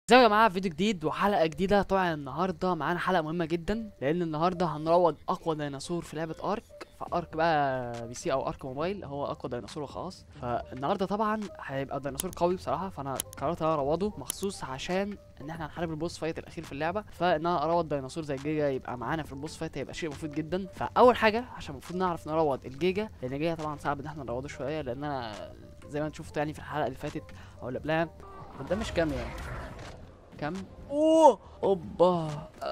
ازيكم يا جماعه فيديو جديد وحلقه جديده طبعا النهارده معانا حلقه مهمه جدا لان النهارده هنروض اقوى ديناصور في لعبه ارك فارك بقى بي سي او ارك موبايل هو اقوى ديناصور وخلاص فالنهارده طبعا هيبقى ديناصور قوي بصراحه فانا قررت انا اروضه مخصوص عشان ان احنا هنحارب البوس فايت الاخير في اللعبه فان انا اروض ديناصور زي الجيجا يبقى معانا في البوس فايت هيبقى شيء مفيد جدا فاول حاجه عشان المفروض نعرف نروض الجيجا لان الجيجا طبعا صعب ان احنا نروضه شويه لان انا زي ما انتم شفتوا يعني في الحلقه اللي فاتت او اللي قبلها ده مش كام يعني كام اوه اوبا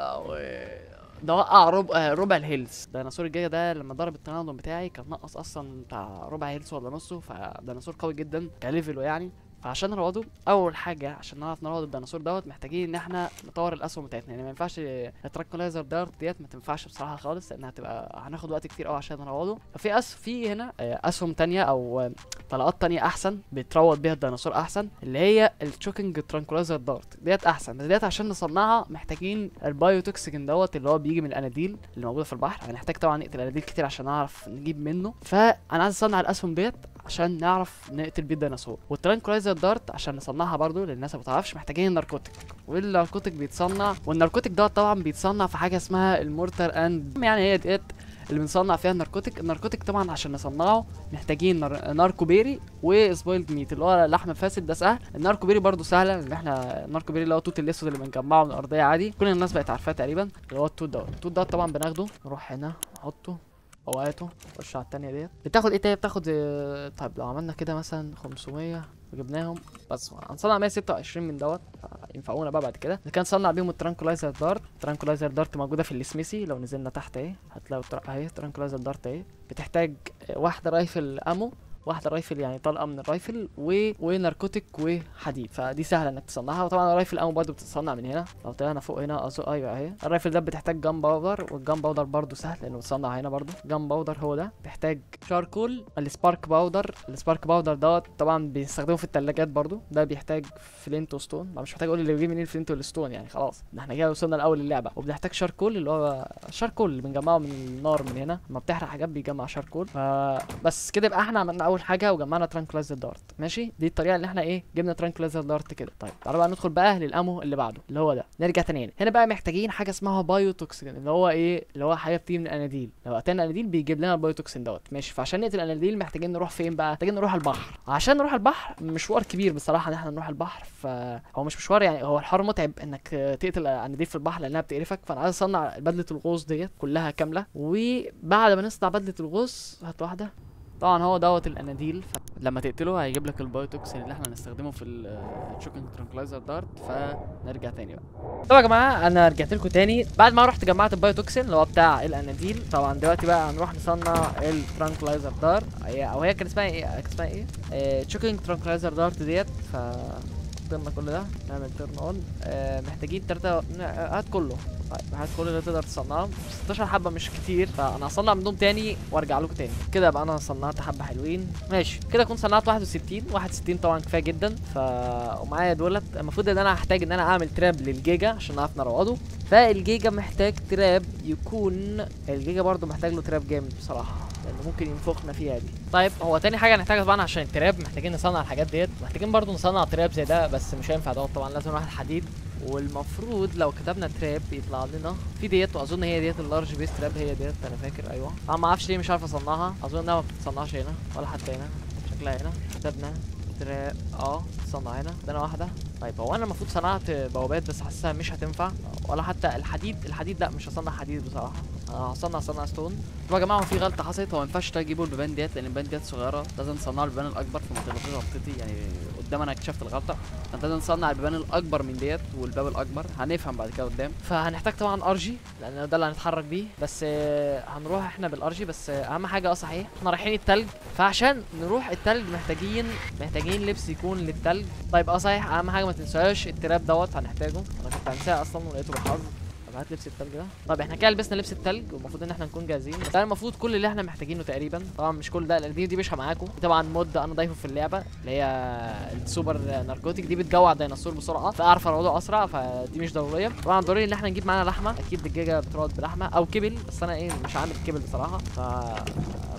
أوي. ده وقع ربع ربع الهيلز ديناصور الجيجا ده لما ضرب التناغم بتاعي كان نقص اصلا بتاع ربع هيلز ولا نصه فديناصور قوي جدا كليفله يعني فعشان نروضه اول حاجه عشان نعرف نروض الديناصور دوت محتاجين ان احنا نطور الاسهم بتاعتنا يعني ما ينفعش الترانكولايزر دارت ديت ما تنفعش بصراحه خالص لانها هتبقى هناخد وقت كتير قوي عشان نروضه ففي أس في هنا آه، اسهم تانية او آه، طلقات تانية احسن بتروض بيها الديناصور احسن اللي هي التشوكينج ترانكولايزر دارت ديت احسن بس ديت عشان نصنعها محتاجين البايوتوكسيجن دوت اللي هو بيجي من الاناديل اللي موجوده في البحر هنحتاج طبعا نقتل اناديل كتير عشان نعرف نجيب منه فانا عايز اصنع الاسهم ديت عشان نعرف نقتل بيه الديناصور والترانكولايزر دارت عشان نصنعها برضو للناس ما بتعرفش محتاجين الناركوتيك والناركوتيك بيتصنع والناركوتيك دوت طبعا بيتصنع في حاجه اسمها المورتر اند يعني هي ديت اللي بنصنع فيها الناركوتيك الناركوتيك طبعا عشان نصنعه محتاجين نار... ناركو بيري وسبويلد ميت اللي هو لحم فاسد ده سهل الناركو بيري برضه سهله لان احنا الناركو بيري اللي هو التوت الاسود اللي بنجمعه من الارضيه عادي كل الناس بقت عارفاه تقريبا اللي هو التوت دوت التوت دوت طبعا بناخده نروح هنا نحطه اوقاته نخش على التانية ديت بتاخد ايه تاني بتاخد آه، طيب لو عملنا كده مثلا 500 وجبناهم بس هنصنع 126 من دوت ينفعونا بقى بعد كده كان صنع بيهم الترانكولايزر دارت الترانكولايزر دارت موجوده في السميسي لو نزلنا تحت اهي هتلاقوا التر- اهي ترانكولايزر دارت اهي بتحتاج آه، واحده رايفل امو واحده رايفل يعني طلقه من الرايفل و... وناركوتيك وحديد فدي سهله انك تصنعها وطبعا الرايفل امو برضه بتتصنع من هنا لو طلعنا فوق هنا أزو... ايوه اهي الرايفل ده بتحتاج جام باودر والجام باودر برضه سهل لانه بتصنع هنا برضه جام باودر هو ده بيحتاج شاركول السبارك باودر السبارك باودر دوت طبعا بيستخدمه في الثلاجات برضه ده بيحتاج فلينت وستون ما مش محتاج اقول اللي بيجيب منين الفلينت والستون يعني خلاص ده احنا كده وصلنا لاول اللعبه وبنحتاج شاركول اللي هو شاركول اللي بنجمعه من النار من هنا لما بتحرق حاجات بيجمع شاركول فبس كده يبقى احنا عملنا اول حاجه وجمعنا ترانكلايزر دارت ماشي دي الطريقه اللي احنا ايه جبنا ترانكلايزر دارت كده طيب تعالوا بقى ندخل بقى للامو اللي بعده اللي هو ده نرجع تاني هنا هنا بقى محتاجين حاجه اسمها بايو توكسين اللي هو ايه اللي هو حاجه بتيجي من الاناديل لو قتلنا الاناديل بيجيب لنا البايو توكسين دوت ماشي فعشان نقتل الاناديل محتاجين نروح فين بقى محتاجين نروح البحر عشان نروح البحر مشوار كبير بصراحه ان احنا نروح البحر فهو مش مشوار يعني هو الحوار متعب انك تقتل اناديل في البحر لانها بتقرفك فانا عايز اصنع بدله الغوص ديت كلها كامله وبعد ما نصنع بدله الغوص هات واحده طبعا هو دوت الاناديل ف... لما تقتله هيجيب لك البايوتوكسين اللي احنا هنستخدمه في الشوكينج ترانكلايزر دارت فنرجع تاني بقى طبعا يا جماعه انا رجعت لكم تاني بعد ما رحت جمعت البايوتوكسين اللي هو بتاع الاناديل طبعا دلوقتي بقى هنروح نصنع الترانكلايزر دارت هي او هي كان اسمها ايه كان اسمها ايه تشوكينج ترانكلايزر دارت ديت ف قدامنا كل ده نعمل تيرن اون آه محتاجين تلاتة هات كله طيب هات كل اللي تقدر تصنعهم 16 حبه مش كتير فانا هصنع منهم تاني وارجع لكم تاني كده يبقى انا صنعت حبه حلوين ماشي كده اكون صنعت 61 61 طبعا كفايه جدا ف ومعايا دولت المفروض ان انا هحتاج ان انا اعمل تراب للجيجا عشان نعرف نروضه فالجيجا محتاج تراب يكون الجيجا برضو محتاج له تراب جامد بصراحه لانه ممكن ينفخنا فيها دي طيب هو تاني حاجه هنحتاجها طبعا عشان التراب محتاجين نصنع الحاجات ديت محتاجين برضو نصنع تراب زي ده بس مش هينفع دوت طبعا لازم واحد حديد والمفروض لو كتبنا تراب يطلع لنا في ديت واظن هي ديت اللارج بيس تراب هي ديت انا فاكر ايوه انا ما اعرفش ليه مش عارف اصنعها اظن انها ما بتتصنعش هنا ولا حتى هنا شكلها هنا كتبنا تراب اه تصنع هنا ده واحده طيب هو انا المفروض صنعت بوابات بس حاسسها مش هتنفع ولا حتى الحديد الحديد لا مش هصنع حديد بصراحه انا هصنع صنع ستون طب يا جماعه هو في غلطه حصلت هو ما ينفعش تجيبوا البيبان ديت لان البيبان ديت صغيره لازم نصنع البيبان الاكبر فما تغلطوش غلطتي يعني قدام انا اكتشفت الغلطه فانت لازم نصنع البيبان الاكبر من ديت والباب الاكبر هنفهم بعد كده قدام فهنحتاج طبعا ارجي لان ده اللي هنتحرك بيه بس آه، هنروح احنا بالارجي بس آه، اهم حاجه اه صحيح احنا رايحين التلج فعشان نروح التلج محتاجين محتاجين لبس يكون للتلج طيب اه صحيح اهم حاجه ما تنساش التراب دوت هنحتاجه انا كنت هنساه اصلا ولقيته بالحظ طب هات لبس التلج ده طب احنا كده لبسنا لبس التلج والمفروض ان احنا نكون جاهزين ده المفروض كل اللي احنا محتاجينه تقريبا طبعا مش كل ده لان دي دي مش معاكم دي طبعا مود انا ضايفه في اللعبه اللي هي السوبر ناركوتيك دي بتجوع الديناصور بسرعه فاعرف اروضه اسرع فدي مش ضروريه طبعا ضروري ان احنا نجيب معانا لحمه اكيد الجيجا بتروض بلحمه او كبل بس انا ايه مش عامل كبل بصراحه ف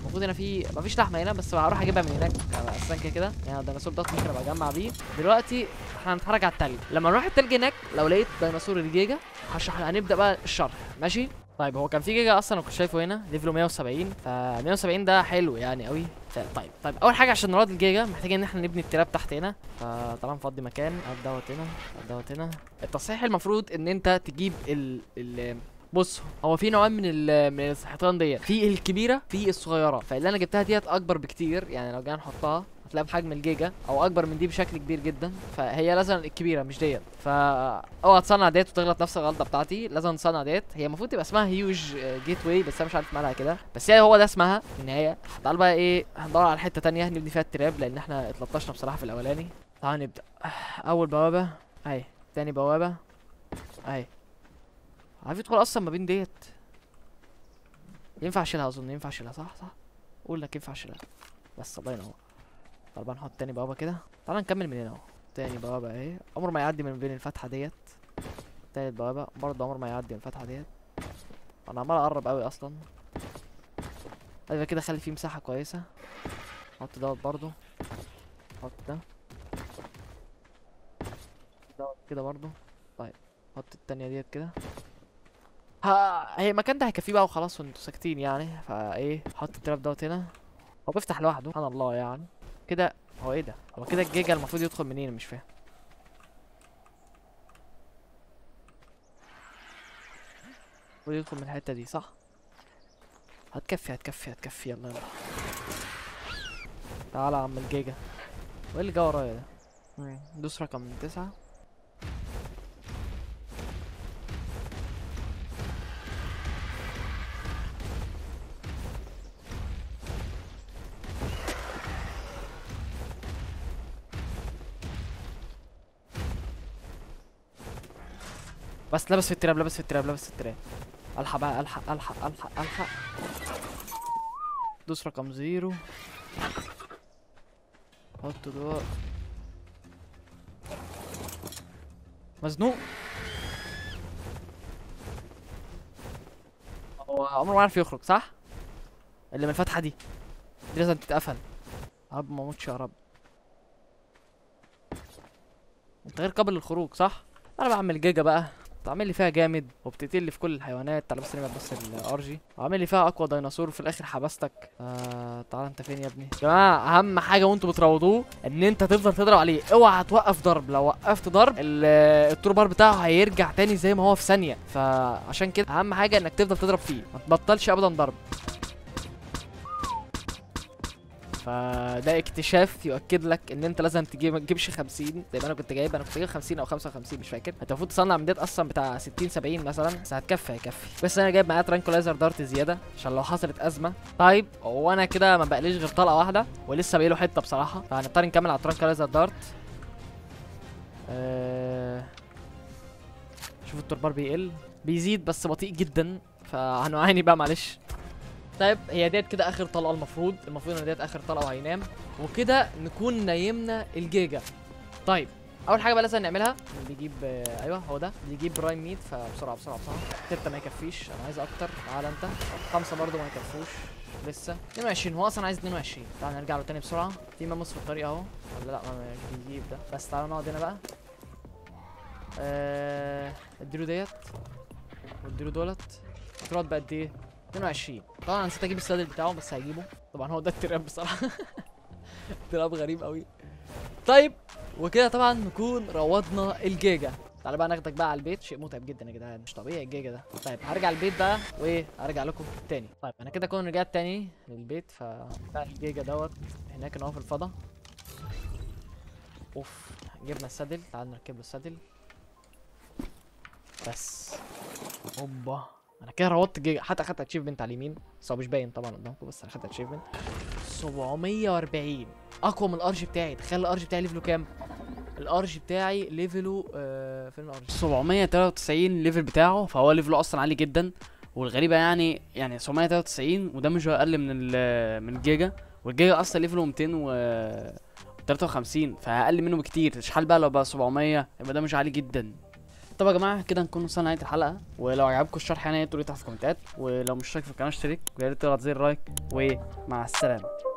المفروض هنا في مفيش لحمه هنا بس هروح اجيبها من هناك أنا اساسا كده كده يعني الديناصور ده ممكن ابقى اجمع بيه دلوقتي احنا هنتفرج على التلج لما نروح التلج هناك لو لقيت ديناصور الجيجا هشرح هنبدا بقى الشرح ماشي طيب هو كان في جيجا اصلا كنت شايفه هنا ليفله 170 ف 170 ده حلو يعني قوي ف- طيب طيب اول حاجه عشان نراد الجيجا محتاجين ان احنا نبني التراب تحت هنا فطبعا نفضي مكان هات دوت هنا هات دوت هنا التصحيح المفروض ان انت تجيب ال ال بص هو في نوعين من ال من الحيطان ديت في الكبيره في الصغيره فاللي انا جبتها ديت اكبر بكتير يعني لو جينا نحطها هتلاقيها بحجم الجيجا او اكبر من دي بشكل كبير جدا فهي لازم الكبيره مش ديت فا اوعى تصنع ديت وتغلط نفس الغلطه بتاعتي لازم تصنع ديت هي المفروض تبقى اسمها هيوج جيت واي بس انا مش عارف مالها كده بس هي هو ده اسمها في النهايه تعال بقى ايه هندور على حته تانية نبني فيها التراب لان احنا اتلطشنا بصراحه في الاولاني تعال نبدا اول بوابه اهي تاني بوابه اهي عارف يدخل اصلا ما بين ديت ينفع اشيلها اظن ينفع اشيلها صح صح قول لك ينفع اشيلها بس الله ينور طب بقى نحط تاني بوابه كده تعال نكمل من هنا اهو تاني بوابه اهي عمره ما يعدي من بين الفتحه ديت تالت بوابه برضه عمره ما يعدي من الفتحه ديت انا عمال اقرب قوي اصلا يبقى كده خلي فيه مساحه كويسه حط دوت برضه حط ده دوت كده برضه طيب حط التانية ديت كده ها هي المكان ده هيكفيه بقى وخلاص وانتوا ساكتين يعني فايه حط التراب دوت هنا هو بيفتح لوحده سبحان الله يعني كده هو ايه ده هو كده الجيجا المفروض يدخل منين مش فاهم المفروض يدخل من الحته دي صح هتكفي هتكفي هتكفي يلا يلا تعالى يا عم الجيجا وايه اللي جا ورايا ده مم، دوس رقم تسعة بس لبس في التراب لبس في التراب لبس في التراب الحق بقى الحق الحق الحق الحق دوس رقم زيرو حط دول مزنوق هو عمره ما عارف يخرج صح اللي من الفتحه دي دي لازم تتقفل يا رب ما اموتش يا رب انت غير قابل للخروج صح انا بعمل جيجا بقى تعمل لي فيها جامد وبتقتل لي في كل الحيوانات تعالى بس نبعد بس الار جي وعامل لي فيها اقوى ديناصور وفي الاخر حبستك آه تعالى انت فين يا ابني يا جماعه اهم حاجه وانتوا بتروضوه ان انت تفضل تضرب عليه اوعى توقف ضرب لو وقفت ضرب ال- التوربار بتاعه هيرجع تاني زي ما هو في ثانيه فعشان كده اهم حاجه انك تفضل تضرب فيه ما تبطلش ابدا ضرب فده اكتشاف يؤكد لك ان انت لازم تجيب ما تجيبش 50 زي ما انا كنت جايب انا كنت جايب 50 او 55 مش فاكر انت المفروض تصنع من ديت اصلا بتاع 60 70 مثلا بس هتكفي هيكفي بس انا جايب معايا ترانكولايزر دارت زياده عشان لو حصلت ازمه طيب هو انا كده ما بقليش غير طلقه واحده ولسه باقي له حته بصراحه فهنضطر نكمل على الترانكولايزر دارت أه... شوف التربار بيقل بيزيد بس بطيء جدا فهنعاني بقى معلش طيب هي ديت كده اخر طلقه المفروض المفروض ان ديت اخر طلقه وهينام وكده نكون نيمنا الجيجا طيب اول حاجه بقى لازم نعملها بيجيب آه، ايوه هو ده بيجيب برايم ميت فبسرعه بسرعه بسرعه ستة ما يكفيش انا عايز اكتر تعال انت خمسة برضو ما يكفوش لسه 22 هو اصلا عايز 22 تعال نرجع له تاني بسرعه في ماموس في الطريق اهو ولا لا ما مش بيجيب ده بس تعالى نقعد هنا بقى آه اديله ديت واديله دولت هتقعد بقى قد ايه 22 طبعا انا نسيت اجيب السادل بتاعه بس هجيبه طبعا هو ده التراب بصراحه تراب غريب قوي طيب وكده طبعا نكون روضنا الجيجا تعالى بقى ناخدك بقى على البيت شيء متعب جدا يا جدعان مش طبيعي الجيجا ده طيب هرجع البيت بقى وايه هرجع لكم تاني طيب انا كده كون رجعت تاني للبيت ف بقى الجيجا دوت هناك ان هو في الفضا اوف جبنا السادل تعال نركب له السادل بس اوبا انا كده روضت الجيجا حتى اخدت اتشيفمنت على اليمين بس هو مش باين طبعا قدامكم بس انا اخدت اتشيفمنت 740 اقوى من الارج بتاعي تخيل الارج بتاعي ليفله كام الارج بتاعي ليفله آه فين الارج 793 ليفل بتاعه فهو ليفله اصلا عالي جدا والغريبه يعني يعني 793 وده مش اقل من ال من الجيجا والجيجا اصلا ليفله 200 و 53 فاقل منه بكتير اشحال بقى لو بقى 700 يبقى ده مش عالي جدا طب يا جماعه كده نكون وصلنا نهايه الحلقه ولو عجبكم الشرح يعني تقولوا لي تحت في الكومنتات ولو مش مشترك في القناه اشترك ويا ريت تضغط زر اللايك ومع السلامه